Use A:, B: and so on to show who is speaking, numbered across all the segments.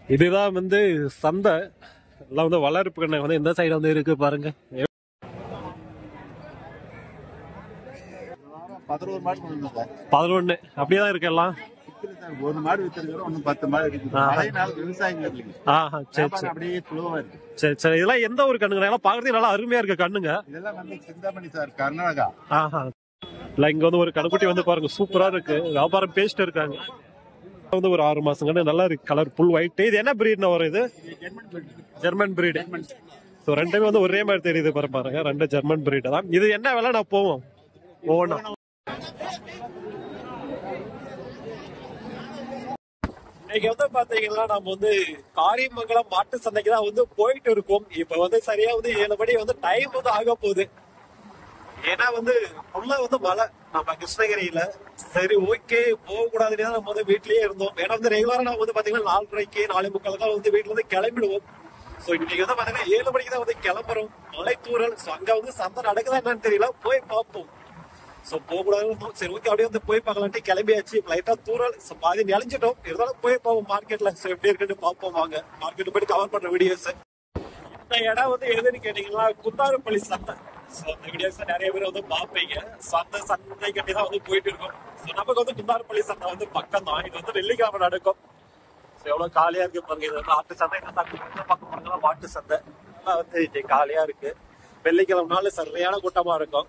A: இதுதான் வந்து சந்தை எல்லாம் வந்து வளர்ப்பு கண்ணை வந்து இந்த சைடு வந்து இருக்கு பாருங்க
B: பதினோரு மாடு கொண்டு வந்தோம் சார்
A: பதினொன்னு அப்படியேதான் இருக்கு எல்லாம்
B: வித்துரு சார் ஒரு மாடு வித்துருக்கிறோம் ஒன்னும் பத்து மாடு இருக்குது
A: ஆ.
B: மழையினால விவசாயிகள் இல்லைங்க
A: ஆஹா சரி
B: வியாபாரம்
A: சரி
B: அப்படியே ஸ்லோவா இருக்கு
A: சரி சரி இதெல்லாம் எந்த ஒரு கண்ணுங்க எல்லாம் பாக்குறதுக்கு நல்லா அருமையா இருக்கு கண்ணுங்க
B: இதெல்லாம் வந்து சிந்தாமணி சார் கர்நாடகா
A: ஆஹா இல்ல இங்க வந்து ஒரு கணுக்குட்டி வந்து பாருங்க சூப்பரா இருக்கு வியாபாரம் பேசிட்டு இருக்காங்க வந்து ஒரு ஆறு மாசம் கண்ணு நல்லா இருக்கு கலர் ஃபுல் ஒயிட் இது என்ன பிரீட்னு வரும் இது ஜெர்மன் பிரீடு ஸோ ரெண்டுமே வந்து ஒரே மாதிரி தெரியுது பாரு பாருங்க ரெண்டு ஜெர்மன் பிரீடு தான் இது என்ன விலை நான் போவோம் ஒவ்வொன்றா இன்னைக்கு வந்து பாத்தீங்கன்னா நம்ம வந்து காரியமங்கலம் மாட்டு சந்தைக்கு தான் வந்து போயிட்டு இருக்கோம் இப்ப வந்து சரியா வந்து ஏழு மணி வந்து டைம் வந்து ஆக போகுது ஏன்னா வந்து உள்ள வந்து மழை நம்ம கிருஷ்ணகிரியில சரி ஓகே போக கூடாதுன்னு தான் நம்ம வந்து வீட்லயே இருந்தோம் ஏன்னா வந்து ரெகுலரா நம்ம வந்து பாத்தீங்கன்னா நாலரைக்கு நாலு முக்கால் தான் வந்து வீட்டுல இருந்து கிளம்பிடுவோம் சோ இன்னைக்கு வந்து பாத்தீங்கன்னா ஏழு மணிக்கு தான் வந்து கிளம்புறோம் மலை தூரல் சோ அங்க வந்து சந்தை நடக்குதா என்னன்னு தெரியல போய் பார்ப்போம் சோ போக கூடாதுன்னு சரி ஓகே அப்படியே வந்து போய் பார்க்கலான்ட்டு கிளம்பியாச்சு லைட்டா தூரல் so பாதி நினைஞ்சிட்டோம் இருந்தாலும் போய் பார்ப்போம் மார்க்கெட்ல சோ எப்படி இருக்குன்னு பார்ப்போம் வாங்க மார்க்கெட் போய் கவர் பண்ற வீடியோஸ் இந்த இடம் வந்து எதுன்னு கேட்டீங்கன்னா குத்தாரப்பள்ளி சந்தை ஸோ அந்த வீடியோஸ் நிறைய பேர் வந்து பார்ப்பீங்க ஸோ அந்த சந்தை கட்டி தான் வந்து போயிட்டு இருக்கோம் ஸோ நமக்கு வந்து குத்தாரப்பள்ளி சந்தை வந்து பக்கம் தான் இது வந்து வெள்ளிக்கிழமை நடக்கும் ஸோ எவ்வளோ காலியா இருக்கு பாருங்க இது வந்து ஆட்டு சந்தை இந்த சந்தை வந்து பக்கம் பக்கம் மாட்டு சந்தை எல்லாம் வந்து இன்னைக்கு காலியா இருக்கு வெள்ளிக்கிழமை நாள் சரியான கூட்டமா இருக்கும்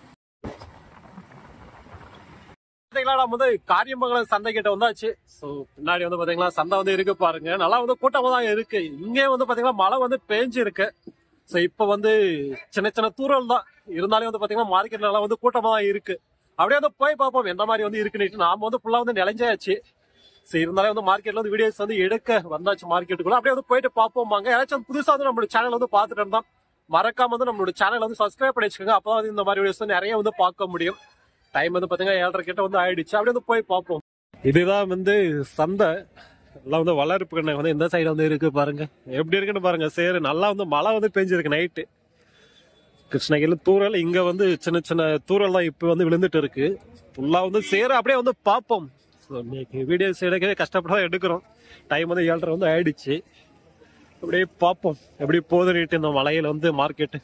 A: பாத்தீங்களா நம்ம வந்து காரியமங்கலம் சந்தை கிட்ட வந்தாச்சு சோ பின்னாடி வந்து பாத்தீங்களா சந்தை வந்து இருக்கு பாருங்க நல்லா வந்து கூட்டமா தான் இருக்கு இங்கே வந்து பாத்தீங்கன்னா மழை வந்து பேஞ்சு இருக்கு சோ இப்ப வந்து சின்ன சின்ன தூரல் தான் இருந்தாலும் வந்து பாத்தீங்கன்னா மார்க்கெட்ல எல்லாம் வந்து கூட்டமா தான் இருக்கு அப்படியே வந்து போய் பார்ப்போம் எந்த மாதிரி வந்து இருக்குன்னு நாம வந்து ஃபுல்லா வந்து நிலைஞ்சாச்சு சரி இருந்தாலும் வந்து மார்க்கெட்ல வந்து வீடியோஸ் வந்து எடுக்க வந்தாச்சு மார்க்கெட்டுக்குள்ள அப்படியே வந்து போயிட்டு பார்ப்போம் வாங்க யாராச்சும் வந்து புதுசா வந்து நம்மளோட சேனல் வந்து பார்த்துட்டு இருந்தா மறக்காம வந்து நம்மளோட சேனல் வந்து சப்ஸ்கிரைப் பண்ணி வச்சுக்கோங்க அப்பதான் வந்து இந்த மாதிரி வீடியோஸ் வந்து நிறைய வந்து பார்க்க முடியும் டைம் வந்து பாத்தீங்கன்னா ஏழரை கிட்ட வந்து ஆயிடுச்சு அப்படியே வந்து போய் பார்ப்போம் இதுதான் வந்து சந்தை எல்லாம் வந்து வளர்ப்பு கண்ணை வந்து இந்த சைடு வந்து இருக்கு பாருங்க எப்படி இருக்குன்னு பாருங்க சரி நல்லா வந்து மழை வந்து பெஞ்சிருக்கு நைட்டு கிருஷ்ணகிரியில் தூரல் இங்க வந்து சின்ன சின்ன தூரல் தான் இப்போ வந்து விழுந்துட்டு இருக்கு ஃபுல்லா வந்து சேர அப்படியே வந்து பார்ப்போம் ஸோ இன்னைக்கு வீடியோஸ் எடுக்கவே கஷ்டப்பட்டு தான் எடுக்கிறோம் டைம் வந்து ஏழரை வந்து ஆயிடுச்சு அப்படியே பார்ப்போம் எப்படி போதுன்னுட்டு இந்த மலையில வந்து மார்க்கெட்டு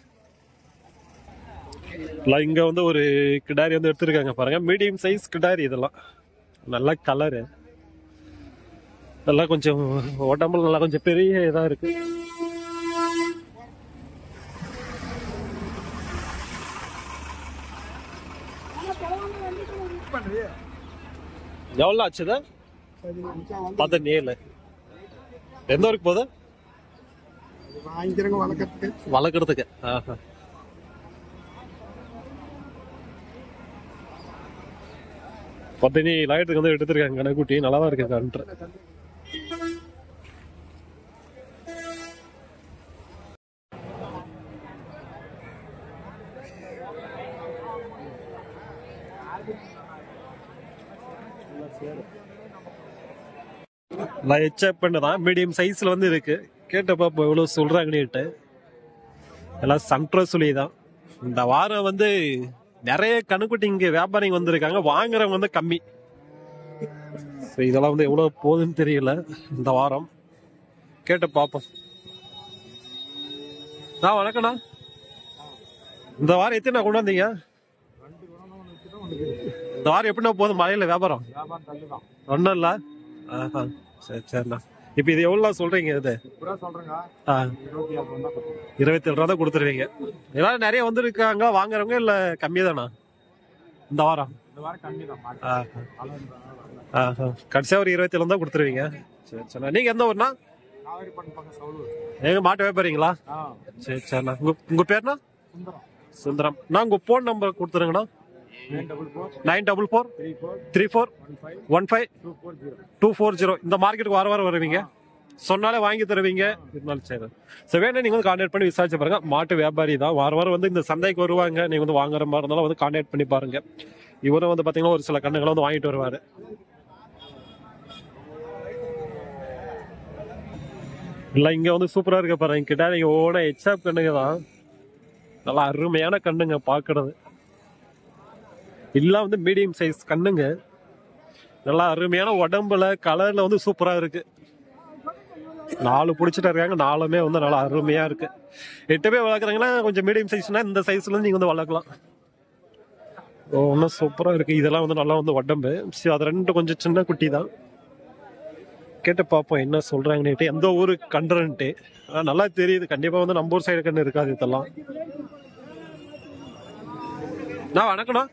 A: எல்லாம் இங்க வந்து ஒரு கிடாரி வந்து எடுத்திருக்காங்க பாருங்க மீடியம் சைஸ் கிடாரி இதெல்லாம் நல்ல கலரு நல்லா கொஞ்சம் உடம்புல நல்லா கொஞ்சம் பெரிய இதா இருக்கு எவ்வளோ ஆச்சுதா பதினேழு எந்த ஊருக்கு போகுது
B: வாங்கிக்கிறவங்க வளர்க்கறதுக்கு
A: வளர்க்குறதுக்கு ஆஹா பதினேழாயிரத்துக்கு வந்து எடுத்திருக்காங்க கணக்குட்டி நல்லா தான் இருக்கு கன்று நான் எச்சப் பண்ணதான் மீடியம் சைஸ்ல வந்து இருக்கு கேட்டப்பா இப்போ எவ்வளவு சொல்றாங்கன்னுட்டு எல்லாம் சன்ட்ரோ சுழி தான் இந்த வாரம் வந்து நிறைய கணுக்குட்டி இங்க வியாபாரிங்க வந்திருக்காங்க வாங்குறவங்க வந்து கம்மி So, இதெல்லாம் வந்து எவ்வளவு போகுதுன்னு தெரியல இந்த வாரம் கேட்டு பார்ப்போம் நான் வணக்கண்ணா இந்த வாரம் எத்தனை கொண்டாந்தீங்க இந்த வாரம் எப்படின்னா போதும் மழையில வியாபாரம்
B: வியாபாரம் தள்ளுதான்
A: ஒன்றும் இல்ல ஆஹா சரி சரிண்ணா இப்போ இது எவ்வளோ சொல்றீங்க இது
B: புறா சொல்றேங்க
A: ஆ
B: இருபத்தி ஆறு ரூபா தான்
A: இருபத்தி ஏழு ரூபா தான் கொடுத்துருவீங்க எல்லாரும் நிறைய வந்திருக்காங்க வாங்குறவங்க இல்ல கம்மி தானா இந்த வாரம்
B: இந்த வாரம் கம்மி தான் மாட்டு
A: ஆஹா. ஆஹா. கடைசியா ஒரு இருபத்தி ஏழு தான் கொடுத்துருவீங்க சரி சரி நீங்க எந்த ஊர்னா
B: காவேரி பண்ண பக்கம் சவுலூர்
A: எங்க மாட்டு வியாபாரிங்களா
B: ஆ
A: சரி சரிண்ணா உங்க உங்க பேர்னா
B: சுந்தரம்
A: சுந்தரம் நான் உங்க போன் நம்பர் கொடுத்துருங்கண்ணா
B: nine double four
A: nine double four
B: three four
A: three four
B: one five
A: one five
B: two four zero
A: two four zero இந்த மார்க்கெட்டுக்கு வார வாரம் வருவீங்க சொன்னாலே வாங்கி தருவீங்க இருந்தாலும் சரி ஸோ வேணா நீங்க வந்து கான்டாக்ட் பண்ணி விசாரிச்சு பாருங்க மாட்டு வியாபாரி தான் வார வாரம் வந்து இந்த சந்தைக்கு வருவாங்க நீங்க வந்து வாங்குற மாதிரி இருந்தாலும் வந்து கான்டாக்ட் பண்ணி பாருங்க இவரும் வந்து பாத்தீங்கன்னா ஒரு சில கண்ணுகளை வந்து வாங்கிட்டு வருவாரு இல்ல இங்க வந்து சூப்பரா இருக்க பாருங்க கிட்ட நீங்க ஓட எச்ஆப் கண்ணுங்க தான் நல்லா அருமையான கண்ணுங்க பாக்குறது எல்லாம் வந்து மீடியம் சைஸ் கண்ணுங்க நல்லா அருமையான உடம்புல கலர்ல வந்து சூப்பரா இருக்கு நாலு பிடிச்சிட்டு இருக்காங்க நாலுமே வந்து நல்லா அருமையா இருக்கு எட்டு பேர் வளர்க்குறாங்கன்னா கொஞ்சம் மீடியம் சைஸ்னா இந்த சைஸ்ல இருந்து நீங்க வந்து வளர்க்கலாம் ஓ இன்னும் சூப்பரா இருக்கு இதெல்லாம் வந்து நல்லா வந்து உடம்பு சரி அது ரெண்டு கொஞ்சம் சின்ன குட்டி தான் கேட்டு பார்ப்போம் என்ன சொல்றாங்கன்னுட்டு எந்த ஊரு கண்டுறன்ட்டு ஆனா நல்லா தெரியுது கண்டிப்பா வந்து நம்ம ஊர் சைடு கண்ணு இருக்காது இதெல்லாம் நான் வணக்கம்ண்ணா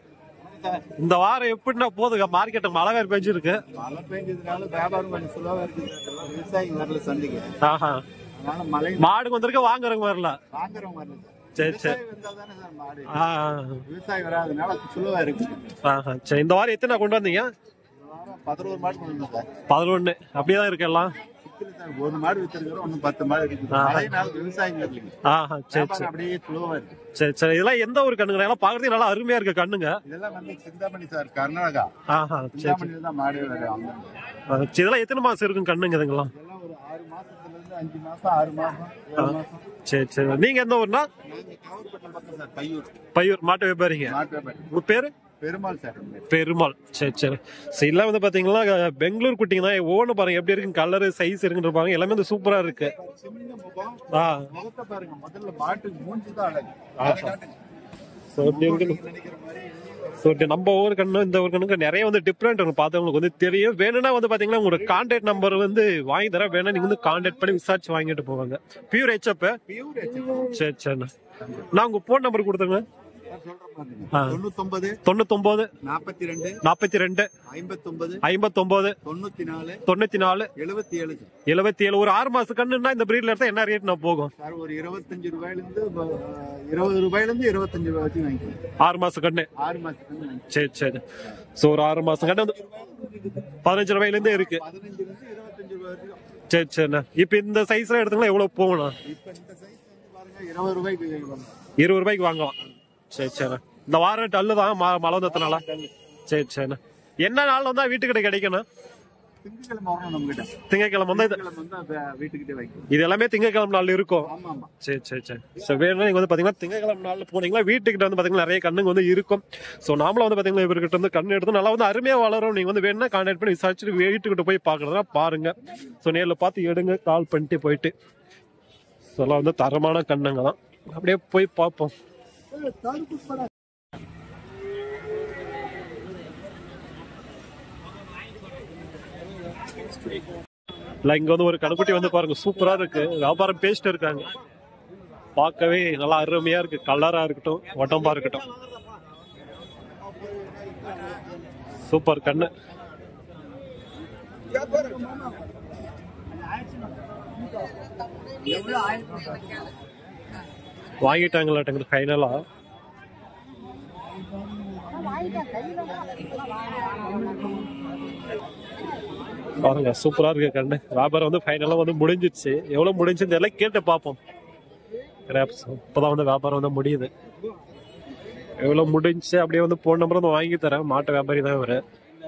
A: இந்த வாரம் எப்படின்னா போதுங்க மார்க்கெட்டு மழை வேறு பெஞ்சிருக்கு
B: மழை பெஞ்சதுனால வியாபாரம் கொஞ்சம் சுலவா இருக்குது விவசாயி வரல சந்தைக்கு
A: ஆஹா
B: அதனால மழை
A: மாடு வந்திருக்கு வாங்குறவங்க வரல
B: வாங்குறவங்க வரல
A: சரி சரி
B: விவசாயி வந்தா தானே சார் மாடு
A: ஆ,
B: விவசாயி வராதனால சுலவா இருக்கு
A: ஆஹா. சரி இந்த வாரம் எத்தனை கொண்டு வந்தீங்க
B: இந்த வாரம் பதினோரு மாடு கொண்டு வந்தோம் சார்
A: பதினொன்னு அப்படியே தான் இருக்கு எல்லாம்
B: வித்துல சார் ஒரு மாடு வித்துருக்கிறோம் இன்னும் பத்து மாடு இருக்குது மழைனால விவசாயிங்க இல்லைங்க
A: ஆஹா சரி
B: வியாபாரம்
A: சரி
B: அப்படியே சுலவா இருக்கு
A: சரி சரி இதெல்லாம் எந்த ஒரு கண்ணுங்க எல்லாம் பார்க்கறதுக்கு நல்லா அருமையா இருக்கு கண்ணுங்க
B: இதெல்லாம் வந்து சிந்தாமணி சார் கர்நாடகா
A: ஆஹா சரி சரி
B: சிந்தாமணியில தான் மாடு வரும் அங்க
A: ஆ, சரி, இதெல்லாம் எத்தனை மாசம் இருக்கும் கண்ணுங்க இதுங்கெல்லாம்
B: இதெல்லாம் ஒரு ஆறு மாசத்துல இருந்து அஞ்சு மாசம் ஆறு மாசம் ஏழு மாசம்
A: சரி சரி நீங்க எந்த ஊர்னா
B: நாங்க காவல்பட்டினம் பக்கம் சார் பையூர்
A: பையூர் மாட்டு வியாபாரிங்க
B: மாட்டு வியாபாரி.
A: உங்க பேரு
B: பெருமாள் சார்
A: பெருமாள் சரி சரி சரி எல்லாம் வந்து பாத்தீங்கன்னா பெங்களூர் குட்டிங்க தான் ஒவ்வொன்று பாருங்க எப்படி இருக்கு கலர் சைஸ் இருக்குன்னு பாருங்க எல்லாமே வந்து சூப்பரா இருக்கு
B: சின்ன முகம்
A: ஆ
B: முகத்தை பாருங்க முதல்ல மாட்டு மூஞ்சி தான் அழகு
A: ஆஹா.
B: அதை காட்டுங்க.
A: ஸோ இப்படி இருக்கு
B: நீங்க நினைக்கிற மாதிரி
A: ஸோ நம்ம ஊர் கண்ணு இந்த ஊர் கண்ணுக்கு நிறைய வந்து டிஃப்ரெண்ட் இருக்கும் பார்த்தவங்களுக்கு வந்து தெரியும் வேணும்னா வந்து பாத்தீங்கன்னா உங்களோட கான்டாக்ட் நம்பர் வந்து வாங்கி தரேன் வேணா நீங்க வந்து கான்டாக்ட் பண்ணி விசாரிச்சு வாங்கிட்டு போவாங்க பியூர் ஹெச்அப்
B: பியூர் HF.
A: சரி சரிண்ணா நான் உங்க ஃபோன் நம்பர் கொடுத்துருங்க
B: நான் சொல்றேன் பாருங்க.
A: ஆ.
B: தொண்ணூத்தொன்பது
A: தொண்ணூத்தொன்பது
B: நாற்பத்தி ரெண்டு
A: நாற்பத்தி ரெண்டு
B: ஐம்பத்தொன்பது
A: ஐம்பத்தொன்பது
B: தொண்ணூத்தி நாலு
A: தொண்ணூத்தி நாலு
B: எழுபத்தி ஏழு சார்.
A: எழுபத்தி ஏழு ஒரு ஆறு மாசம் கண்ணுன்னா இந்த பிரீட்ல எடுத்தா என்ன ரேட் நான் போகும்
B: சார் ஒரு இருபத்தஞ்சு ரூபாயில இருந்து ப- இருபது ரூபாயில இருந்து இருபத்தஞ்சு ரூபாய் வரைக்கும் வாங்கிக்கலாம்
A: ஆறு மாசம் கண்ணு
B: ஆறு மாசத்துக்கு வந்து வாங்கிக்கலாம்
A: சரி சரி ஸோ ஒரு ஆறு மாசம் கண்ணு வந்து பதினஞ்சு ரூபாயில இருந்தே இருக்கு
B: பதினஞ்சுல இருந்து இருபத்தஞ்சு ரூபாய் வரைக்கும்
A: சரி சரிண்ணா இப்போ இந்த சைஸ்ல எடுத்தீங்கன்னா எவ்வளவு போகணும்
B: இப்ப இந்த சைஸ் வந்து பாருங்க இருபது ரூபாய்க்கு வாங்கலாம்.
A: இருபது ரூபாய்க்கு வாங்கலாம் சரி சரிண்ணா இந்த வாரம் டல்லு தான் ம- மழை வந்ததுனால சரி சரிண்ணா என்ன நாள் வந்தா வீட்டுக்கிட்ட கிடைக்கணும்
B: திங்கட்கிழமை வரணும் நம்ம கிட்ட
A: திங்கக்கிழமை வந்தா இது
B: திங்கட்கிழமை வந்து அப்ப வீட்டுக்கிட்டே வைக்கணும்
A: இது எல்லாமே திங்கக்கிழமை நாள் இருக்கும்
B: ஆமா ஆமா
A: சரி சரி சரி ஸோ வேணும்னா நீங்கள் வந்து பார்த்தீங்கன்னா திங்கக்கிழமை நாளில் போனீங்கன்னா வீட்டுக்கிட்ட வந்து பார்த்தீங்கன்னா நிறைய கண்ணுங்க வந்து இருக்கும் ஸோ நாமளும் வந்து பார்த்தீங்கன்னா இவர்கிட்ட வந்து கண்ணு எடுத்து நல்லா வந்து அருமையாக வளரும் நீங்கள் வந்து வேணும்னா கான்டாக்ட் பண்ணி விசாரிச்சுட்டு வீட்டுக்கிட்ட போய் பார்க்குறதுனா பாருங்க ஸோ நேரில் பார்த்து எடுங்க கால் பண்ணிட்டு போயிட்டு ஸோ எல்லாம் வந்து தரமான கண்ணுங்க தான் அப்படியே போய் பார்ப்போம் இல்லை இங்கே வந்து ஒரு கணுக்குட்டி வந்து பாருங்க சூப்பராக இருக்கு வியாபாரம் பேசிட்டு இருக்காங்க பார்க்கவே நல்லா அருமையா இருக்கு கலரா இருக்கட்டும் உடம்பா இருக்கட்டும் சூப்பர் கண்ணு வாங்கிட்டாங்களாட்டங்க ஃபைனலா பாருங்க சூப்பரா இருக்கு கண்ணு வியாபாரம் வந்து ஃபைனலா வந்து முடிஞ்சிருச்சு எவ்வளவு முடிஞ்சுன்னு தெரியல கேட்டு பார்ப்போம் கிராப்ஸ் இப்போதான் வந்து வியாபாரம் வந்து முடியுது எவ்வளவு முடிஞ்சு அப்படியே வந்து போன் நம்பர் வந்து வாங்கி தரேன் மாட்டு வியாபாரி தான் இவரு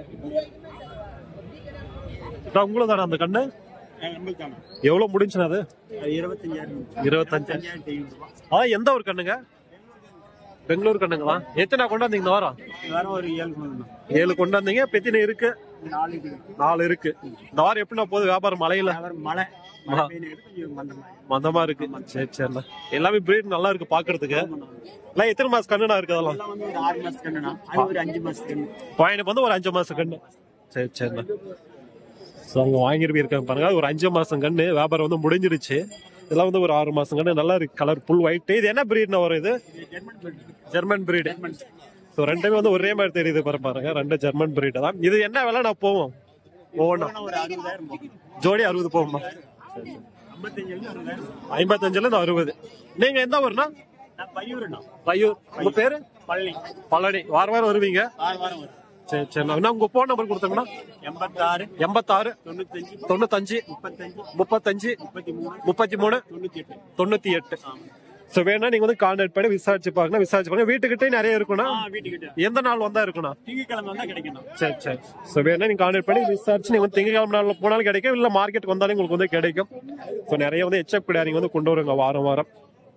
A: நான் உங்களும் தானே அந்த கண்ணு எவ்வளவு முடிஞ்சுனா அது
B: இருபத்தஞ்சாயிரம்
A: இருபத்தஞ்சு
B: அஞ்சாயிரத்தி ஐநூறு ரூபாய்
A: அதான் எந்த ஒரு கண்ணுங்க பெங்களூர் கண்ணுங்களா எத்தனை கொண்டாந்தீங்க இந்த வாரம்
B: வேற ஒரு ஏழு கொண்டு
A: ஏழு கொண்டாந்தீங்க இப்ப எத்தனை இருக்கு
B: நாலு இருக்குது
A: நாலு இருக்கு இந்த வாரம் எப்படின்னா போகுது வியாபாரம் மழையில
B: அவர் மழை மழை பெய்யுது கொஞ்சம் மந்தமாயி
A: மந்தமா இருக்கு சரி சரிண்ணா எல்லாமே பிரீட் நல்லா இருக்கு பாக்குறதுக்கு எல்லாம் எத்தனை மாசம் கண்ணுனா இருக்கு அதெல்லாம்
B: எல்லாம் வந்து ஒரு ஆறு மாசம் கண்ணுனா அது ஒரு அஞ்சு மாசம் கண்ணு
A: பையனுக்கு வந்து ஒரு அஞ்சு மாசம் கண்ணு சரி சரிண்ணா ஸோ அவங்க வாங்கிட்டு போயிருக்காங்க பாருங்க அது ஒரு அஞ்சு மாசம் கண்ணு வியாபாரம் வந்து முடிஞ்சிருச்சு இதெல்லாம் வந்து ஒரு ஆறு மாசம் கண்ணு நல்லா இருக்கு கலர் புல் ஒயிட் இது என்ன பிரீட்னா வரும் இது
B: ஜெர்மன் பெல்ட்
A: ஜெர்மன் பிரீடு ஸோ ரெண்டுமே வந்து ஒரே மாதிரி தெரியுது பாரு பாருங்க ரெண்டு ஜெர்மன் பிரீடு தான் இது என்ன விலை நான் போவோம் ஒவ்வொன்றா
B: ஒரு அறுபதாயிரம் போகும்
A: ஜோடி அறுபது போகுமா
B: ஐம்பத்தஞ்சுல இருந்து அறுபதாயிரம்
A: ஐம்பத்தஞ்சுல இருந்து அறுபது நீங்க எந்த ஊர்னா
B: நான் பையூர்ண்ணா
A: பையூர் உங்க பேரு
B: பழனி
A: பழனி வாரம் வாரம் வருவீங்க
B: ஆறு வாரம் வரும்
A: சரி சரி நான் உங்க போன் நம்பர் கொடுத்தீங்கன்னா
B: எண்பத்தாறு
A: எண்பத்தாறு
B: தொண்ணூத்தஞ்சு
A: தொண்ணூத்தஞ்சு
B: முப்பத்தஞ்சு
A: முப்பத்தஞ்சு
B: முப்பத்தி மூணு
A: முப்பத்தி மூணு
B: தொண்ணூத்தி எட்டு
A: தொண்ணூத்தி எட்டு ஸோ வேணா நீங்க வந்து கான்டாக்ட் பண்ணி விசாரிச்சு பாருங்க விசாரிச்சு பாருங்க வீட்டுக்கிட்டே நிறைய இருக்கும்னா
B: ஆ வீட்டுக்கிட்ட
A: எந்த நாள் வந்தா இருக்கும்னா
B: திங்கக்கிழமை வந்தா கிடைக்கணும்
A: சரி சரி ஸோ வேணா நீங்க கான்டாக்ட் பண்ணி விசாரிச்சு நீங்க வந்து திங்கக்கிழமை நாள் போனாலும் கிடைக்கும் இல்ல மார்க்கெட் வந்தாலும் உங்களுக்கு வந்து கிடைக்கும் ஸோ நிறைய வந்து எச்எப் கிடையாது நீங்க வந்து கொண்டு வருங்க வாரம் வாரம்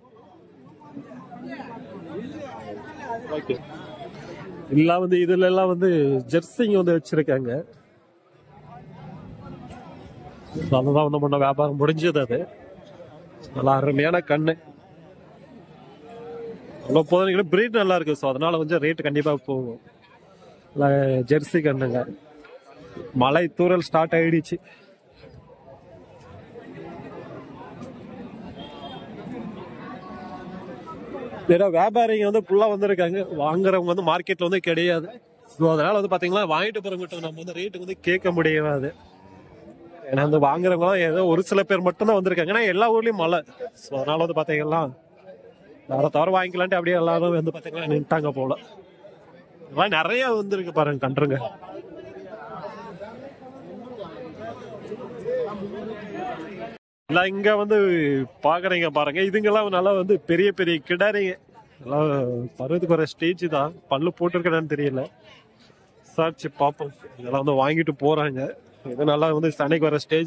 A: ஓகே எல்லாம் வந்து இதுல எல்லாம் வந்து ஜெர்சிங்க வந்து வச்சிருக்காங்க அதுதான் வந்து முன்ன வியாபாரம் முடிஞ்சது அது நல்லா அருமையான கண்ணு அவ்வளோ போதும் பிரீட் நல்லா இருக்கு ஸோ அதனால கொஞ்சம் ரேட் கண்டிப்பாக போகும் இல்லை ஜெர்சி கண்ணுங்க மழை தூரல் ஸ்டார்ட் ஆயிடுச்சு வேற வியாபாரிங்க வந்து ஃபுல்லா வந்திருக்காங்க வாங்குறவங்க வந்து மார்க்கெட்ல வந்து கிடையாது ஸோ அதனால வந்து பாத்தீங்கன்னா வாங்கிட்டு போறவங்கிட்ட நம்ம வந்து ரேட்டுக்கு வந்து கேட்க முடியாது ஏன்னா வந்து வாங்குறவங்க ஏதோ ஒரு சில பேர் மட்டும் தான் வந்திருக்காங்க ஏன்னா எல்லா ஊர்லயும் மழை ஸோ அதனால வந்து பாத்தீங்கன்னா வேற தவிர வாங்கிக்கலான்ட்டு அப்படியே எல்லாரும் வந்து பாத்தீங்கன்னா நின்ட்டாங்க போல இதெல்லாம் நிறைய வந்திருக்கு பாருங்க கன்றுங்க இல்ல இங்க வந்து பாக்குறீங்க பாருங்க இதுங்கெல்லாம் நல்லா வந்து பெரிய பெரிய கிடாரிங்க எல்லாம் பருவத்துக்கு வர ஸ்டேஜ் தான் பல்லு போட்டிருக்கேன்னு தெரியல விசாரிச்சு பார்ப்போம் இதெல்லாம் வந்து வாங்கிட்டு போறாங்க இது நல்லா வந்து சனைக்கு வர ஸ்டேஜ்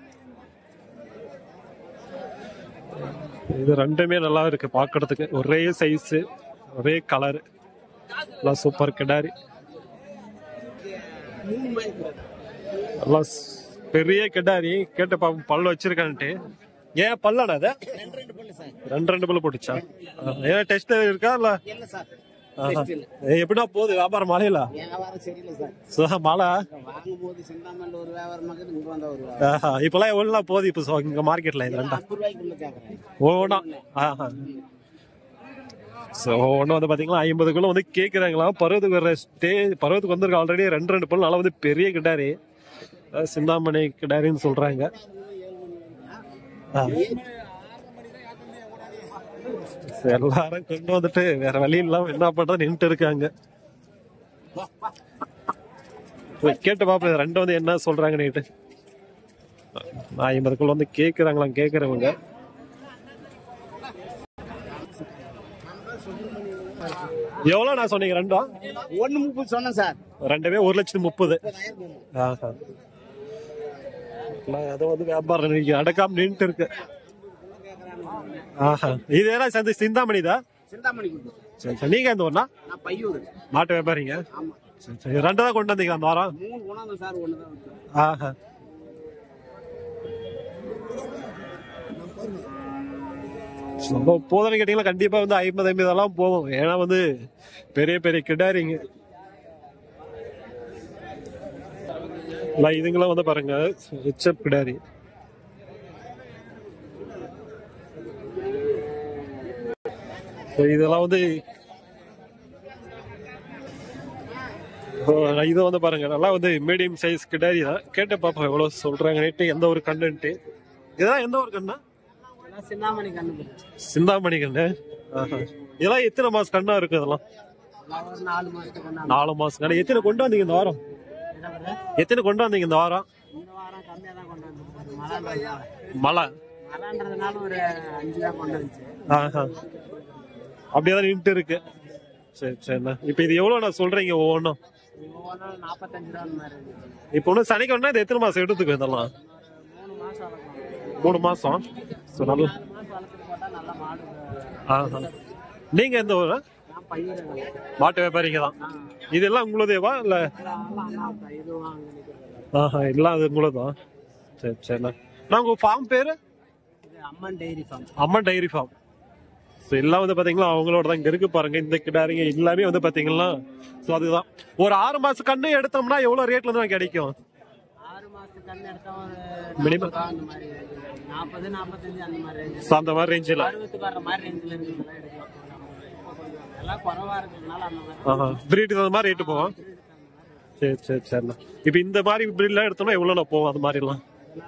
A: இது ரெண்டுமே நல்லா இருக்கு பார்க்கிறதுக்கு ஒரே சைஸ் ஒரே கலர் எல்லாம் சூப்பர் கிடாரி எல்லாம் ஸ்- பெரிய கிடாரி கேட்ட பாப்போம் பல்லு வச்சிருக்கான்ட்டு ஏன் பல்லடா அது
C: ரெண்டு ரெண்டு பல்லு சார்
A: ரெண்டு ரெண்டு பல்லு போட்டுச்சா ஏன் டெஸ்ட் இருக்கா இல்ல
C: இல்ல சார்
A: ஆஹா.
C: Test இல்ல.
A: ஏய், எப்படிடா போகுது வியாபாரம் மழையில
C: வியாபாரம் சரியில்லை சார்
A: சோ, மழை
C: வாங்கும் போது சிந்தாமல்ல ஒரு வியாபாரம் இருக்குது இங்க வந்தா ஒரு வியாபாரம்
A: ஆஹா. இப்பெல்லாம் எவ்வளவு போகுது இப்ப சோ- இங்க மார்க்கெட்ல இது ரெண்டா
C: ஐம்பது ரூபாய்க்குள்ள கேக்குறேன்
A: ஒவ்வொன்றா ஆஹா ஸோ ஒன்று வந்து பார்த்தீங்கன்னா ஐம்பதுக்குள்ள வந்து கேட்குறாங்களா பருவத்துக்கு வர ஸ்டே பருவத்துக்கு வந்திருக்க ஆல்ரெடி ரெண்டு ரெண்டு பல்லு நல்லா வந்து பெரிய கிடாரி அஹ் சிந்தாமணி கிடாரின்னு சொல்றாங்க ஆ. சரி, எல்லாரும் கொண்டு வந்துட்டு வேற வழி இல்லாம என்ன பண்றது நின்றுட்டு இருக்காங்க போய் கேட்டு பாப்போம் ரெண்டு வந்து என்ன சொல்றாங்க நேட்டு ஐம்பதுக்குள்ள வந்து கேக்குறாங்களாம் கேக்குறவங்க எவ்வளவு நான் சொன்னீங்க ரெண்டும்
C: ஒண்ணு முப்பது சொன்னேன் சார்
A: ரெண்டுமே ஒரு லட்சத்து முப்பது
C: முப்பதாயிரம்
A: ஆஹா. எல்லாம் ஏதோ வந்து வியாபாரம் இன்னைக்கு அடக்காம நின்றுட்டு இருக்கு ஆஹா இது என்ன சந்தை சிந்தாமணிதா
C: சிந்தாமணி கொடுத்து
A: சரி சரி நீங்க எந்த ஊர்னா
C: நான் பையூர்
A: மாட்டு வியாபாரிங்க
C: ஆமா
A: சரி சரி ரெண்டு தான் கொண்டு வந்தீங்க அந்த வாரம்
C: மூணு குணம் சார் ஒண்ணுதான் வித்தோம்.
A: ஆஹா ரொம்ப போதனை கேட்டீங்கன்னா கண்டிப்பா வந்து ஐம்பது ஐம்பது எல்லாம் போகும் ஏன்னா வந்து பெரிய பெரிய கிடாரிங்க இல்ல இதுங்கெல்லாம் வந்து பாருங்க ஹெச்எப் கிடாரி So, இதெல்லாம் வந்து ஓ, இது வந்து பாருங்க நல்லா வந்து மீடியம் சைஸ் கிடாரி தான் கேட்ட பாப்பா எவ்வளவு சொல்றாங்க ரேட்டு எந்த ஒரு கண்ணுன்ட்டு இதெல்லாம் எந்த ஒரு கண்ணா
C: இதெல்லாம் சிந்தாமணி கண்ணு
A: சிந்தாமணி கண்ணு ஆஹா. இதெல்லாம் எத்தனை மாசம் கண்ணா இருக்கு இதெல்லாம்
C: நான் ஒரு நாலு மாசத்துக்கு கண்ணு
A: நாலு மாசம் கண்ணு எத்தனை கொண்டு வந்தீங்க இந்த வாரம்
C: என்ன பண்ற?
A: எத்தனை கொண்டு வந்தீங்க இந்த வாரம்
C: இந்த வாரம் கம்மியா தான் கொண்டு வந்து மழை
A: மழை
C: மழைன்றதுனால ஒரு அஞ்சு தான் கொண்டு வந்துச்சு
A: ஆஹா. அப்படியே தான் நின்றுட்டு இருக்கு சரி சரிண்ணா இப்ப இது எவ்வளவு நான் சொல்றீங்க ஒவ்வொன்றும்
C: ஒவ்வொன்றும் நாற்பத்தஞ்சு ரூபா அந்த மாதிரி இருந்துச்சு
A: இப்போ ஒண்ணு சனிக்கிழமை இது எத்தனை மாசம் எடுத்துக்கும் இதெல்லாம்
C: மூணு மாசம் வளர்க்கணும்
A: மூணு மாசம் So, நல்ல
C: நாலு மாசம் வளர்த்துட்டு போட்டா நல்லா மாடு
A: ஆஹா. நீங்க எந்த ஊரு
C: நான் பையன்
A: மாட்டு வியாபாரிங்க தான் இதெல்லாம் உங்களுதேவா இல்ல
C: இதுவும் அங்க நிக்கிறது
A: ஆஹா எல்லாம் அது உங்களுதான் சரி சரிண்ணா நான் உங்க ஃபார்ம் பேரு
C: இது Amman dairy farm
A: Amman dairy farm so எல்லாம் வந்து பாத்தீங்களா அவங்களோட தான் இங்க இருக்கு பாருங்க இந்த கிடாரிங்க எல்லாமே வந்து பாத்தீங்கன்னா ஸோ அதுதான் ஒரு ஆறு மாசம் கண்ணு எடுத்தோம்னா எவ்வளவு ரேட்ல தான் கிடைக்கும்
C: ஆறு மாசத்துக்கு கண்ணு எடுத்தா ஒரு
A: Minimum.
C: நாற்பது ரூபா அந்த மாதிரி நாற்பது நாற்பத்தஞ்சு அந்த மாதிரி range.
A: ஸோ அந்த மாதிரி ரேஞ்சில்
C: அறுபத்துக்கு வர்ற மாதிரி ரேஞ்சில் இருக்கிறதெல்லாம் எடுக்கலாம் இப்போ கொஞ்சம் எல்லாம் குறவா இருக்கிறதுனால அந்த மாதிரி
A: ஆஹா பிரீட் அந்த மாதிரி ரேட்டு போகும் சரி சரி சரிண்ணா இப்போ இந்த மாதிரி பிரீட்லாம் எடுத்தோம்னா எவ்வளோண்ணா போகும் அது மாதிரிலாம்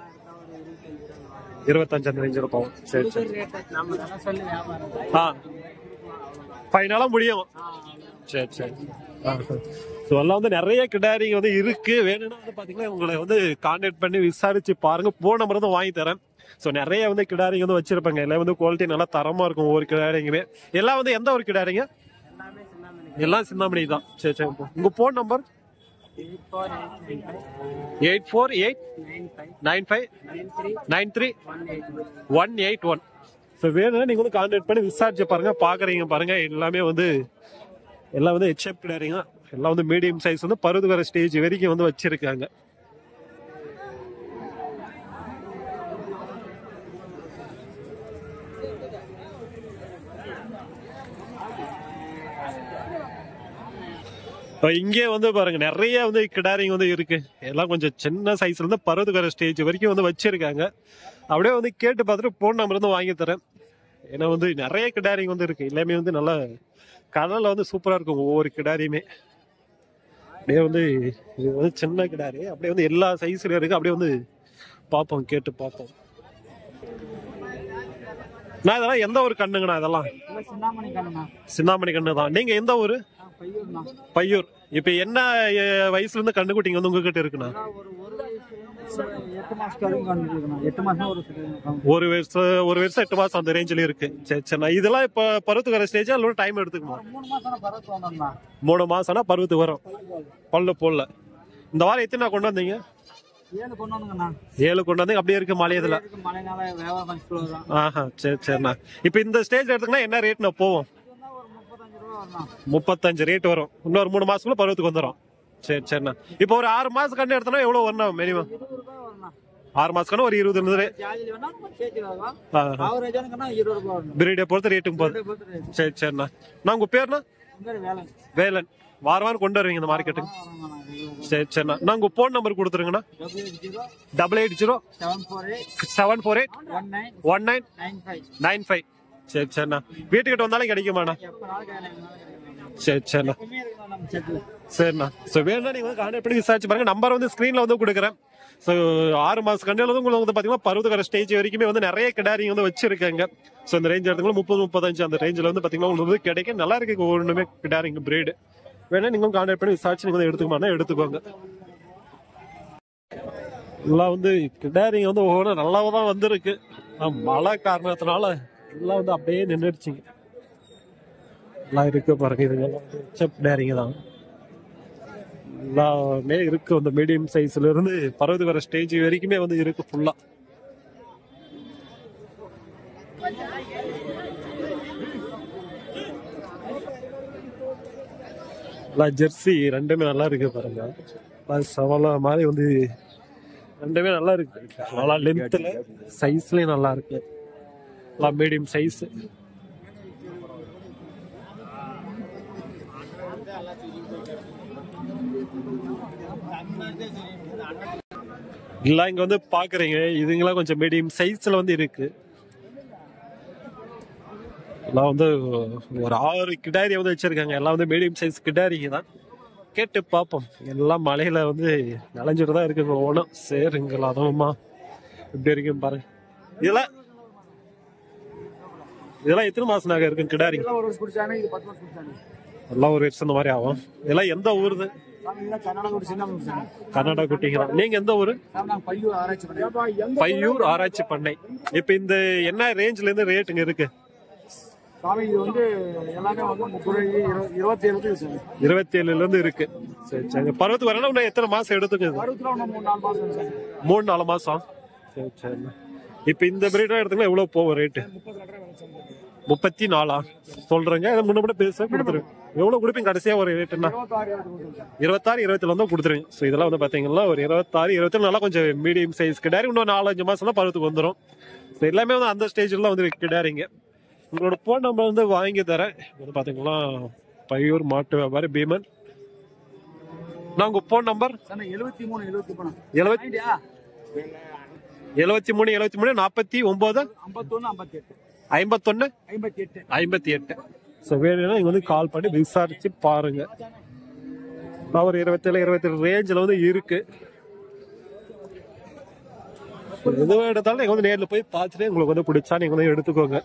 A: இருபத்தஞ்சு அந்த ரேஞ்சில் போகும் சரி சரி
C: ரேட்டு நம்ம இதெல்லாம் சொல்லி வியாபாரம்
A: ஆ ஃபைனலாக முடியும் சரி சரி ஸோ எல்லாம் வந்து நிறைய கிடாரிங்க வந்து இருக்கு வேணும்னா வந்து பாத்தீங்கன்னா உங்களை வந்து கான்டாக்ட் பண்ணி விசாரிச்சு பாருங்க போன் நம்பர் தான் வாங்கி தரேன் ஸோ நிறைய வந்து கிடாரிங்க வந்து வச்சிருப்பாங்க எல்லாம் வந்து குவாலிட்டி நல்லா தரமா இருக்கும் ஒவ்வொரு கிடாரிங்குமே எல்லாம் வந்து எந்த ஒரு கிடாரிங்க
C: எல்லாமே சின்ன
A: எல்லாம் சிந்தாமணி தான் சரி சரி உங்க phone number
C: eight four eight nine five
A: eight four eight
C: nine five
A: nine five
C: nine three
A: nine three
C: one eight
A: one eight one so வேணும்னா நீங்க வந்து கான்டாக்ட் பண்ணி விசாரிச்சு பாருங்க பாக்குறீங்க பாருங்க எல்லாமே வந்து எல்லாம் வந்து ஹெச்எப் கிடாரிங்க எல்லாம் வந்து மீடியம் சைஸ் வந்து பருது வர ஸ்டேஜ் வரைக்கும் வந்து வச்சிருக்காங்க இப்போ இங்கே வந்து பாருங்க நிறைய வந்து கிடாரிங்க வந்து இருக்கு எல்லாம் கொஞ்சம் சின்ன சைஸ்ல இருந்து பருவத்துக்கார ஸ்டேஜ் வரைக்கும் வந்து வச்சிருக்காங்க அப்படியே வந்து கேட்டு பார்த்துட்டு ஃபோன் நம்பர் வந்து வாங்கி தரேன் ஏன்னா வந்து நிறைய கிடாரிங்க வந்து இருக்கு எல்லாமே வந்து நல்லா கடல்ல வந்து சூப்பரா இருக்கும் ஒவ்வொரு கிடாரியுமே அப்படியே வந்து இது வந்து சின்ன கிடாரி அப்படியே வந்து எல்லா சைஸ்ல இருக்கு அப்படியே வந்து பார்ப்போம் கேட்டு பார்ப்போம் நான் இதெல்லாம் எந்த ஒரு கண்ணுங்கண்ணா இதெல்லாம்
C: இல்லை சின்னாமணி கண்ணுண்ணா
A: சின்னாமணி கண்ணு தான் நீங்க எந்த ஊரு
C: ஆ பையூர்ண்ணா
A: பையூர் இப்ப என்ன அஹ், வயசுல இருந்து கண்ணுக்குட்டிங்க வந்து உங்ககிட்ட இருக்குண்ணா
C: அதான் ஒரு ஒரு வயசுலேருந்து எட்டு மாதத்துக்கு வரைக்கும் கண்டு இருக்குண்ணா எட்டு மாதம் ஒரு சில-
A: ஒரு வருஷம் ஒரு வருஷம் எட்டு மாசம் அந்த ரேஞ்சில இருக்கு சரி சரிண்ணா இதெல்லாம் இப்ப பருவத்துக்கு வர ஸ்டேஜ் அல்ல டைம் எடுத்துக்குமா
C: ஒரு மூணு மாதம் பரவத்து வந்தோம்ண்ணா
A: மூணு மாசம்னா பருவத்துக்கு வரும் பல்லு போடல இந்த வாரம் எத்தனை கொண்டு வந்தீங்க
C: ஏழு கொண்டு வந்துங்கண்ணா
A: ஏழு கொண்டு வந்தீங்க அப்படியே இருக்கு மலையதுல
C: இருக்கு மழைனால வியாபாரம் கொஞ்சம் slow தான்
A: ஆஹா சரி சரிண்ணா இப்ப இந்த ஸ்டேஜ் எடுத்துக்கினா என்ன ரேட்னா போவோம்
C: இதுன்னா ஒரு முப்பத்தஞ்சு ரூபா வரணும்
A: முப்பத்தஞ்சு ரேட் வரும் இன்னொரு மூணு மாசத்துக்குள்ள பருவத்துக்கு வந்துடும் சரி சரிண்ணா இப்போ ஒரு ஆறு மாசம் கண்டு எடுத்தோம்னா எவ்வளவு வரணும் மினிமம்
C: இருபது ரூபா வரணும்
A: ஆறு மாசம் ஒரு இருபது இருந்தது
C: ஜாதியில் வேணா சேர்த்து ஆகும் ஆவரேஜானுக்குன்னா இருபது ரூபா வரணும்
A: பிரீடை பொறுத்து ரேட்டுங்க போகுது
C: ரெண்டு பேர்த்து rate.
A: சரி சரிண்ணா நான் உங்க பேர்ண்ணா
C: உங்க பேர் வேலன்
A: வேலன் வாரம் வாரம் கொண்டு வருவீங்க இந்த மார்க்கெட்டுக்கு
C: வரணுங்கண்ணா
A: சரி சரிண்ணா நான் உங்க ஃபோன் நம்பர் கொடுத்துருங்கண்ணா
C: double zero
A: double eight zero
C: seven four eight
A: seven four eight
C: one nine
A: one nine
C: nine five
A: nine five சரி சரிண்ணா வீட்டுக்கிட்ட வந்தாலும் கிடைக்குமாண்ணா
C: எப்போ நாள் கிடைக்கும்
A: சரி சரிண்ணா
C: எப்பவுமே இருக்கணும் நம்ம செட்டில்
A: சரிண்ணா ஸோ வேணும்னா நீங்கள் வந்து கான்டாக்ட் பண்ணி விசாரிச்சு பாருங்க நம்பர் வந்து ஸ்க்ரீனில் வந்து கொடுக்குறேன் ஸோ ஆறு மாதம் கண்டியில் வந்து உங்களுக்கு வந்து பார்த்தீங்கன்னா பருவத்துக்கார ஸ்டேஜ் வரைக்குமே வந்து நிறைய கிடாரிங்க வந்து வச்சிருக்காங்க ஸோ இந்த ரேஞ்ச் எடுத்துக்கலாம் முப்பது முப்பத்தஞ்சு அந்த ரேஞ்சில் வந்து பார்த்தீங்கன்னா உங்களுக்கு வந்து கிடைக்கும் நல்லா இருக்கு ஒன்றுமே கிடாரிங்க பிரீடு வேணா நீங்களும் கான்டாக்ட் பண்ணி விசாரிச்சு நீங்கள் வந்து எடுத்துக்கோமா எடுத்துக்கோங்க எல்லாம் வந்து கிடாரிங்க வந்து ஒவ்வொன்றும் நல்லாவே தான் வந்திருக்கு ஆனா, மழை காரணத்தினால எல்லாம் வந்து அப்படியே நின்றுடுச்சிங்க எல்லாம் இருக்கு பாருங்க இதுங்கெல்லாம் வந்து செப் கிடாரிங்க தான் எல்லாமே இருக்கு அந்த மீடியம் சைஸ்ல இருந்து பருவத்துக்கு வர ஸ்டேஜ் வரைக்குமே வந்து இருக்கு ஃபுல்லா எல்லாம் ஜெர்சி ரெண்டுமே நல்லா இருக்கு பாருங்க எல்லாம் சவலா மாதிரி வந்து ரெண்டுமே நல்லா இருக்கு நல்லா லென்த்ல சைஸ்லயும் நல்லா இருக்கு எல்லாம் மீடியம் சைஸ் எல்லாம் இங்க வந்து பாக்குறீங்க இதுங்கெல்லாம் கொஞ்சம் மீடியம் சைஸ்ல வந்து இருக்கு எல்லாம் வந்து ஒரு ஆறு கிடாரி வந்து வச்சிருக்காங்க எல்லாம் வந்து மீடியம் சைஸ் கிடாரிங்க தான் கேட்டு பார்ப்போம் எல்லாம் மலையில வந்து நனைஞ்சிட்டு தான் இருக்குங்க ஒன்றும் சரிங்களா அதுவும்மா இப்படி இருக்கும் பாருங்க இதெல்லாம் இதெல்லாம் எத்தனை மாசம் நாங்க இருக்கு கிடாரி
C: இதெல்லாம் ஒரு வருஷம் குடிச்சானே இது பத்து வருஷம் குடிச்சானே
A: எல்லாம் ஒரு வருஷம் இந்த மாதிரி ஆகும் இதெல்லாம் எந்த ஊருது
C: சாமி இதெல்லாம் கர்நாடகா குடி சின்ன குடிச்சானே
A: கர்நாடகா குட்டிங்களா நீங்க எந்த ஊரு
C: சாமி நாங்கள் பையூர் ஆராய்ச்சி பண்ணி
A: பையூர் ஆராய்ச்சி பண்ணை இப்ப இந்த என்ன ரேஞ்ச்ல இருந்து ரேட்டுங்க இருக்கு
C: சாமி இது வந்து எல்லாமே வந்து முப்பது இருபத்தி ஏழு சாமி
A: இருபத்தி ஏழுல இருந்து இருக்கு சரி சரி பருவத்துக்கு வரணும் இன்னும் எத்தனை மாசம் எடுத்துக்குது
C: அறுபத்தி ஒன்று மூணு நாலு மாதம் சாமி
A: மூணு நாலு மாசம் சரி சரி இப்ப இந்த பிரீடா எடுத்துக்கலாம் எவ்வளவு போகும் ரேட்டு
C: முப்பது லட்சம் விளைச்சல்
A: முப்பத்தி நாலா சொல்றேங்க இதை முன்ன கூட பேச கொடுத்துருங்க எவ்வளவு கொடுப்பீங்க கடைசியா ஒரு ரேட்டுன்னா
C: இருபத்தாறு இருபத்தி
A: இருபத்தாறு இருபத்துல வந்து கொடுத்துருங்க ஸோ இதெல்லாம் வந்து பாத்தீங்கன்னா ஒரு இருபத்தாறு இருபத்தி நல்லா கொஞ்சம் மீடியம் சைஸ் கிடாரி இன்னும் நாலஞ்சு மாசம் தான் பருவத்துக்கு வந்துடும் ஸோ எல்லாமே வந்து அந்த ஸ்டேஜ்ல வந்து கிடாரிங்க உங்களோட ஃபோன் நம்பர் வந்து வாங்கி தரேன் வந்து பாத்தீங்கன்னா பையூர் மாட்டு வியாபாரி பீமன் நான் உங்க ஃபோன் நம்பர்
C: சாமி எழுபத்தி மூணு எழுபத்தி மூணு
A: எழுபத்தி
C: ஐடியா
A: எழுபத்தி மூணு எழுபத்தி மூணு நாற்பத்தி ஒன்பது
C: ஐம்பத்தொன்று ஐம்பத்தி எட்டு
A: ஐம்பத்தொன்னு
C: ஐம்பத்தி எட்டு
A: ஐம்பத்தி எட்டு ஸோ வேணும்னா இங்க வந்து கால் பண்ணி விசாரிச்சு பாருங்க நான் ஒரு இருபத்தேழு இருபத்தேழு ரேஞ்சில் வந்து இருக்கு எதுவும் எடுத்தாலும் நீங்க வந்து நேர்ல போய் பார்த்துட்டு உங்களுக்கு வந்து பிடிச்சா நீங்க வந்து எடுத்துக்கோங்க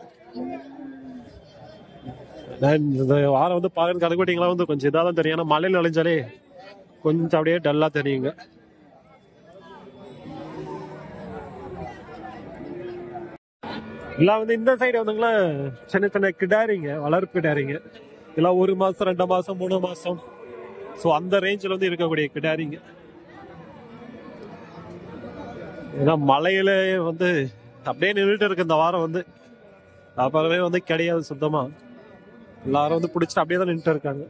A: நான் இந்த வாரம் வந்து பாக்குறது கதைக்குட்டிங்களாம் வந்து கொஞ்சம் இதாக தான் தெரியும் ஏன்னா மழையில் நனைஞ்சாலே கொஞ்சம் அப்படியே டல்லா தெரியுங்க எல்லாம் வந்து இந்த சைடு வந்துங்களா சின்ன சின்ன கிடாரிங்க வளர்ப்பு கிடாரிங்க எல்லாம் ஒரு மாசம் ரெண்டு மாசம் மூணு மாசம் ஸோ அந்த ரேஞ்சில் வந்து இருக்கக்கூடிய கிடாரிங்க ஏன்னா மலையில வந்து அப்படியே நின்றுட்டு இருக்கு இந்த வாரம் வந்து அப்புறமே வந்து கிடையாது சுத்தமா எல்லாரும் வந்து பிடிச்சிட்டு அப்படியே தான் நின்றுட்டு இருக்காங்க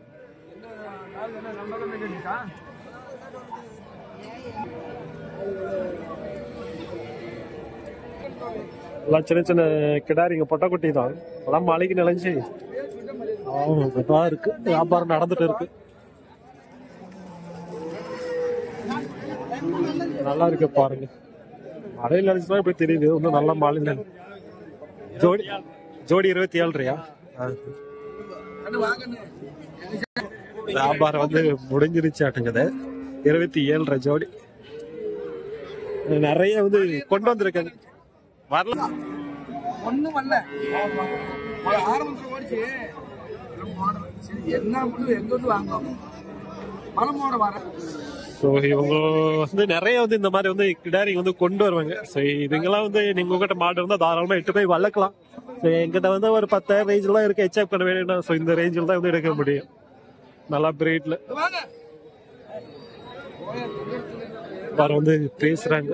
A: எல்லாம் சின்ன சின்ன கிடாரிங்க பொட்டக்குட்டி தான் எல்லாம் மலைக்கு நினைஞ்சு ஆமா, இதா இருக்கு வியாபாரம் நடந்துட்டு இருக்கு நல்லா இருக்கு பாருங்க மழையில் நினைச்சுதான் இப்படி தெரியுது ஒன்றும் நல்ல மழை ஜோடி ஜோடி இருபத்தி ஏழு ரூபாயா வியாபாரம் வந்து முடிஞ்சிருச்சாட்டுங்குது இருபத்தி ஏழரை ஜோடி நிறைய வந்து கொண்டு வந்திருக்காங்க வரல
D: ஒண்ணும் வரல ஆரம்பத்துல ஓடிச்சு சரி என்ன முடிவு எங்க வந்து வாங்குவோம் பழமோட வர
A: ஸோ இவங்க வந்து நிறைய வந்து இந்த மாதிரி வந்து கிடாரி வந்து கொண்டு வருவாங்க ஸோ இதுங்கெல்லாம் வந்து நீங்க உங்ககிட்ட மாடு இருந்தால் தாராளமா எட்டு போய் வளர்க்கலாம் ஸோ எங்கிட்ட வந்து ஒரு பத்தாயிரம் ரேஞ்சில் இருக்க ஹெச்அப் பண்ண வேணும்னா ஸோ இந்த ரேஞ்சில் தான் வந்து எடுக்க முடியும் நல்லா பிரீட்ல
D: வாங்க
A: வேற வந்து பேசுறாங்க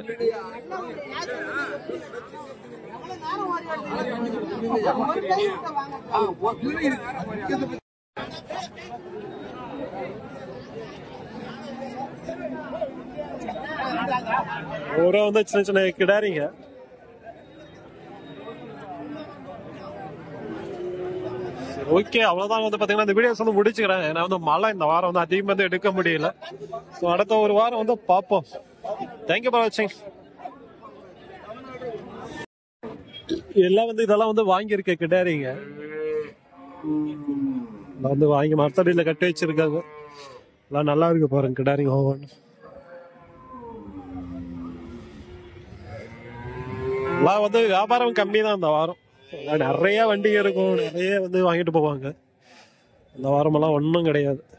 A: ஒரு வந்து சின்ன சின்ன கிடாரிங்க ஓகே அவ்வளவுதான் வந்து பாத்தீங்கன்னா இந்த வீடியோஸ் வந்து முடிச்சுக்கிறேன் ஏன்னா வந்து மழை இந்த வாரம் வந்து அதிகமாக வந்து எடுக்க முடியல ஸோ அடுத்த ஒரு வாரம் வந்து பார்ப்போம் தேங்க்யூ ஃபார் வாட்சிங் எல்லாம் வந்து இதெல்லாம் வந்து வாங்கியிருக்க கிடாரிங்க எல்லாம் வந்து வாங்கி மரத்தடியில கட்டி வச்சிருக்காங்க எல்லாம் நல்லா இருக்கு பாருங்க கிடாரிங்க ஒவ்வொன்று எல்லாம் வந்து வியாபாரம் கம்மி தான் இந்த வாரம் எல்லாம் நிறைய வண்டிங்க இருக்கும் நிறைய வந்து வாங்கிட்டு போவாங்க இந்த வாரமெல்லாம் ஒன்றும் கிடையாது